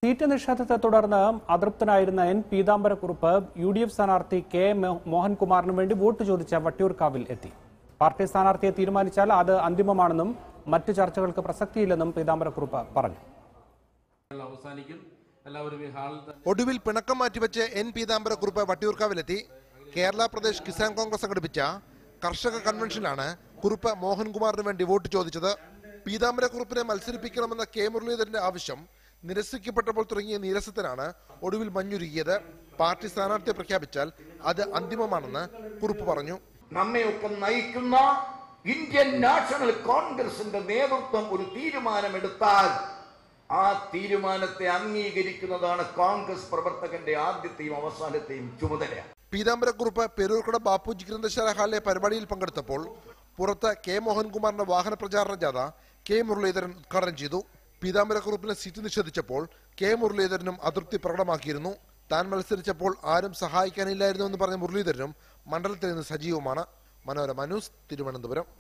seat നിഷേധത്തെ തുടർന്ന് അതൃപ്തനായിരുന്ന N Peethambarakurup U D F സ്ഥാനാർത്ഥി കെ മോ- മോഹൻകുമാറിന് വേണ്ടി വോട്ട് ചോദിച്ച വട്ടിയൂർക്കാവിൽ എത്തി പാർട്ടി സ്ഥാനാർത്ഥിയെ തീരുമാനിച്ചാൽ അത് അന്തിമമാണെന്നും മറ്റു ചർച്ചകൾക്ക് പ്രസക്തിയില്ലെന്നും പീതാംബരക്കുറുപ്പ് പറഞ്ഞു അവസാനിക്കും എല്ലാവരും ഈ ഹാളിൽ തന്നെ ഒടുവിൽ പിണക്കം മാറ്റിവെച്ച് എൻ പീതാംബരക്കുറുപ്പ് വട്ടിയൂർക്കാവിലെത്തി കേരള പ്രദേശ് കിസാൻ കോൺഗ്രസ് സംഘടിപ്പിച്ച കർഷക കൺവെൻഷനിലാണ് കുറുപ്പ് മോഹൻകുമാറിന് വേണ്ടി വോട്ട് ചോദിച്ചത് പീതാംബരക്കുറുപ്പിനെ മത്സരിപ്പിക്കണമെന്ന കെ മുരളീധരന്റെ ആവശ്യം നിരസിക്കപ്പെട്ടപ്പോൾ തുടങ്ങിയ നീരസത്തിനാണ് ഒടുവിൽ മഞ്ഞുരുകിയത് പാർട്ടി സ്ഥാനാർത്ഥിയെ പ്രഖ്യാപിച്ചാൽ അത് അന്തിമമാണെന്ന് കുറുപ്പ് പറഞ്ഞു നമ്മയൊക്കെ നയിക്കുന്ന ഇന്ത്യൻ നാഷണൽ കോൺഗ്രസിന്റെ നേതൃത്വം ഒരു തീരുമാനമെടുത്താൽ ആ തീരുമാനത്തെ അംഗീകരിക്കുന്നതാണ് കോൺഗ്രസ് പ്രവർത്തകന്റെ ആദ്യത്തെയും അവസാനത്തെയും ചുമതല പീതാംബരക്കുറുപ്പ് പെരൂർക്കട ബാപ്പുജി ഗ്രന്ഥശാല ഹാളിലെ പരിപാടിയിൽ പങ്കെടുത്തപ്പോൾ പുറത്ത് കെ മോഹൻകുമാറിന്റെ വാഹന പ്രചാരണ ജാഥ കെ മുരളീധരൻ ഉദ്ഘാടനം ചെയ്തു പീതാംബരക്കുറുപ്പിന് സീറ്റ് നിഷേധിച്ചപ്പോൾ കെ മുരളീധരനും അതൃപ്തി പ്രകടമാക്കിയിരുന്നു താൻ മത്സരിച്ചപ്പോൾ ആരും സഹായിക്കാനില്ലായിരുന്നു എന്ന് പറഞ്ഞ മുരളീധരനും മണ്ഡലത്തിൽ നിന്ന് സജീവമാണ് മനോരമ ന്യൂസ് തിരുവനന്തപുരം